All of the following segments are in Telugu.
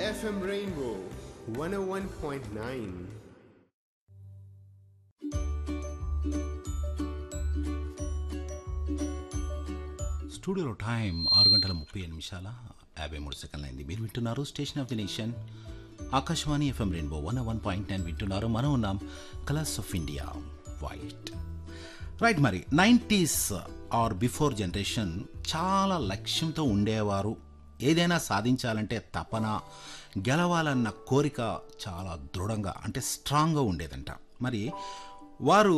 FM Rainbow 101.9. స్టూడియోలో టైం ఆరు గంటల ముప్పై ఎనిమిది నిమిషాల యాభై మూడు సెకండ్లు అయింది మీరు వింటున్నారు station of the nation Akashvani FM rainbow one one point nine వింటున్నారు మనం ఉన్నాం colours of India white right మరి నైంటీస్ ఆర్ బిఫోర్ జనరేషన్ చాలా లక్ష్యంతో ఉండేవారు ఏదైనా సాధించాలంటే తపన గెలవాలన్న కోరిక చాలా దృఢంగా అంటే స్ట్రాంగ్గా ఉండేదంట మరి వారు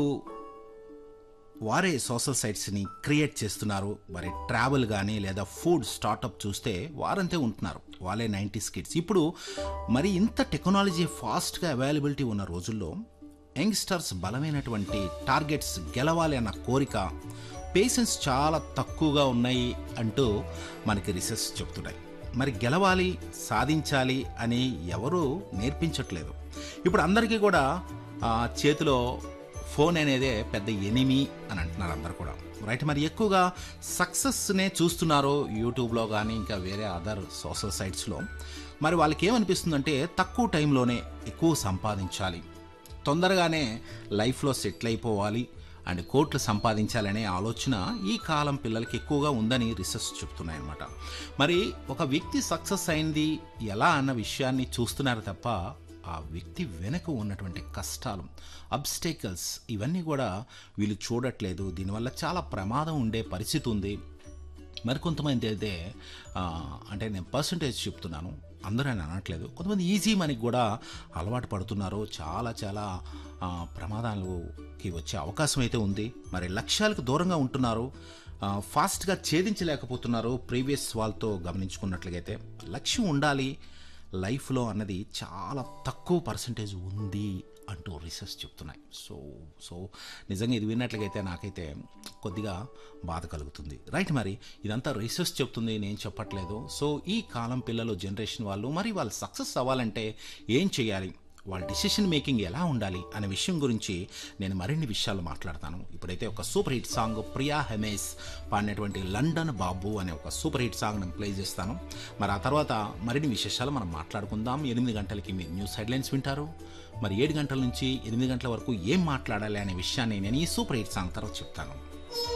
వారే సోషల్ సైట్స్ని క్రియేట్ చేస్తున్నారు మరి ట్రావెల్ కానీ లేదా ఫుడ్ స్టార్టప్ చూస్తే వారంతే ఉంటున్నారు వాళ్ళే నైంటీస్ కిడ్స్ ఇప్పుడు మరి ఇంత టెక్నాలజీ ఫాస్ట్గా అవైలబిలిటీ ఉన్న రోజుల్లో యంగ్స్టర్స్ బలమైనటువంటి టార్గెట్స్ గెలవాలి అన్న కోరిక పేషెన్స్ చాలా తక్కువగా ఉన్నాయి అంటూ మనకి రీసెర్చ్ చెప్తున్నాయి మరి గెలవాలి సాధించాలి అని ఎవరూ నేర్పించట్లేదు ఇప్పుడు అందరికీ కూడా ఆ, చేతిలో ఫోన్ అనేదే పెద్ద ఎనిమి అని అంటున్నారు అందరు కూడా రైట్ మరి ఎక్కువగా సక్సెస్నే చూస్తున్నారు యూట్యూబ్లో కానీ ఇంకా వేరే అదర్ సోషల్ సైట్స్లో మరి వాళ్ళకి ఏమనిపిస్తుందంటే తక్కువ టైంలోనే ఎక్కువ సంపాదించాలి తొందరగానే లైఫ్లో సెటిల్ అయిపోవాలి అండ్ కోట్లు సంపాదించాలనే ఆలోచన ఈ కాలం పిల్లలకి ఎక్కువగా ఉందని రీసెర్చ్ చెప్తున్నాయి అనమాట మరి ఒక వ్యక్తి సక్సెస్ అయింది ఎలా అన్న విషయాన్ని చూస్తున్నారు తప్ప ఆ వ్యక్తి వెనక ఉన్నటువంటి కష్టాలు అబ్స్టేకల్స్ ఇవన్నీ కూడా వీళ్ళు చూడట్లేదు దీనివల్ల చాలా ప్రమాదం ఉండే పరిస్థితి ఉంది మరికొంతమంది అయితే ఆ, అంటే నేను పర్సంటేజ్ చెప్తున్నాను అందరూ అని అనట్లేదు కొంతమంది ఈజీ మనకి కూడా అలవాటు పడుతున్నారు చాలా చాలా ఆ, ప్రమాదాలకి వచ్చే అవకాశం అయితే ఉంది మరి లక్ష్యాలకు దూరంగా ఉంటున్నారు ఆ, ఫాస్ట్గా ఛేదించలేకపోతున్నారు ప్రీవియస్ వాళ్ళతో గమనించుకున్నట్లుగా అయితే లక్ష్యం ఉండాలి లైఫ్లో అన్నది చాలా తక్కువ పర్సంటేజ్ ఉంది అంటూ రీసెర్చ్ చెప్తున్నాయి సో సో నిజంగా ఇది విన్నట్లయితే నాకైతే కొద్దిగా బాధ కలుగుతుంది రైట్ మరి ఇదంతా రీసెర్చ్ చెప్తుంది నేను చెప్పట్లేదు సో ఈ కాలం పిల్లలు జనరేషన్ వాళ్ళు మరి వాళ్ళు సక్సెస్ అవ్వాలంటే ఏం చేయాలి వాళ్ళ డిసిషన్ మేకింగ్ ఎలా ఉండాలి అనే విషయం గురించి నేను మరిన్ని విషయాలు మాట్లాడతాను ఇప్పుడైతే ఒక super hit song Priya Hemesh పాడినటువంటి లండన్ బాబు అనే ఒక సూపర్ హిట్ సాంగ్ నేను ప్లే చేస్తాను మరి ఆ తర్వాత మరిన్ని విశేషాలు మనం మాట్లాడుకుందాం ఎనిమిది గంటలకి మీరు న్యూస్ హెడ్లైన్స్ వింటారు మరి ఏడు గంటల నుంచి ఎనిమిది గంటల వరకు ఏం మాట్లాడాలి అనే విషయాన్ని నేను ఈ సూపర్ హిట్ సాంగ్ తర్వాత చెప్తాను